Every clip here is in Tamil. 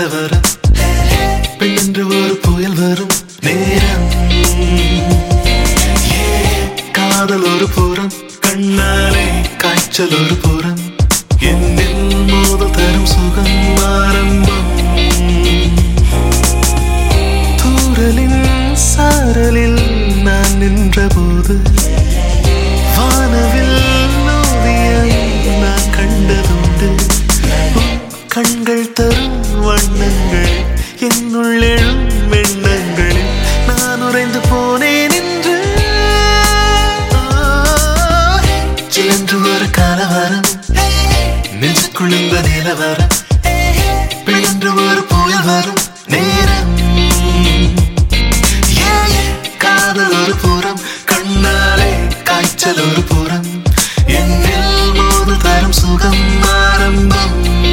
நிலவரம் பெண் என்று ஒரு புயல் வரும் நேரம் காதல் ஒரு புறம் கண்ணாலே காய்ச்சல் ஒரு புறம் என்னில் மோதல் தரும் சுகம் ஆரம்பம் தூரலின் சாரலில் நான் நின்றபோது வானவில் ஓவியம் நான் கண்டதுண்டு உன் கண்கள் தரும் வண்ணங்கள் என்னுள் எழும் எண்ணங்களில் நான் உறைந்து போனேன் என்று சிலன்று ஒரு காலவரம் நெஞ்சுக்குள் இந்த நிலவரம் பிழன்று ஒரு புயல் வரும் நேரம் காதல் ஒரு புறம் கண்ணாலே காய்ச்சல் ஒரு புறம் என்னில் மோது தரும் சுகம் ஆரம்பம்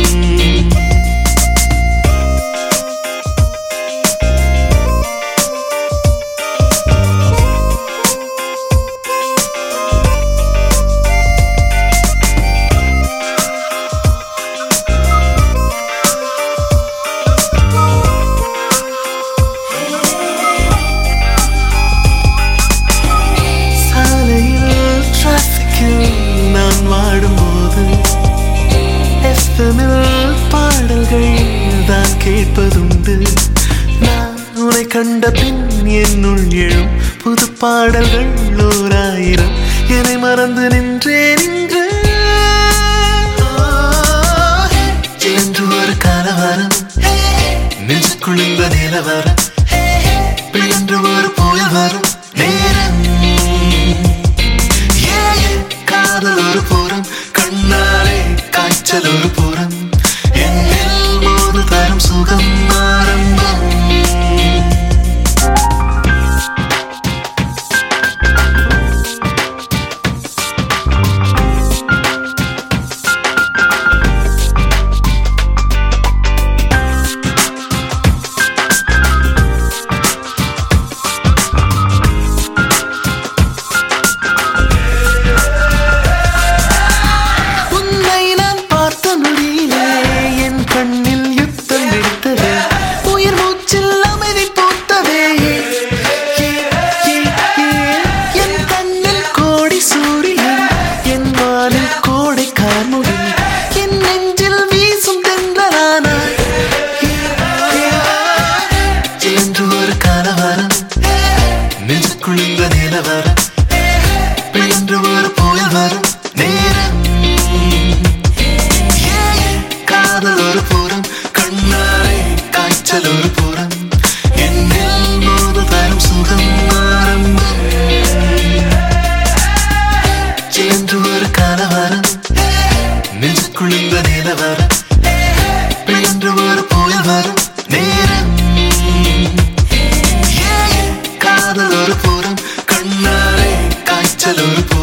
சாலையில் டிராஃபிக்கில் நான் வாடும்போது எஃப்எம்மில் பாடல்கள் தான் கேட்பதுண்டு நான் உன்னை கண்ட பின் என்னுள் எழும் புது பாடல்கள் ஓராயிரம் என்னை மறந்து நின்றேன் இன்று என்று ஒரு கலவரம் நெஞ்சுக்குள் இந்த நிலவரம் பிழன்று ஒரு புயல் வரும் நேரம் காதல் ஒரு புறம் கண்ணாலே காய்ச்சல் ஒரு புறம் என்னில் மோது தரும் சுகம் ஆரம்பம் உன்னை நான் பார்த்த நொடியிலே என் கண்ணில் யுத்தம் வெடித்தது உயிர் மூச்சில் அமைதி பூத்ததே ஏ, ஏ, ஏ, என் கண்ணில் கோடி சூரியன் என் வானில் கோடை கார்முகி என் நெஞ்சில் வீசும் தென்றலானாய் என்று ஒரு கலவரம் நெஞ்சுக்குள் இந்த நிலவரம் பிழன்று ஒரு புயல் வரும் நேரம் காதல் ஒரு புறம் கண்ணாலே காய்ச்சல் ஒரு புறம் என்னில் மோது தரும் சுகம் ஆரம்பம் சிலன்று ஒரு கலவரம் நெஞ்சுக்குள் இந்த நிலவரம் பிழன்று ஒரு புயல் வரும் நேரம் காதல் ஒரு புறம் கண்ணாலே காய்ச்சல் ஒரு புறம்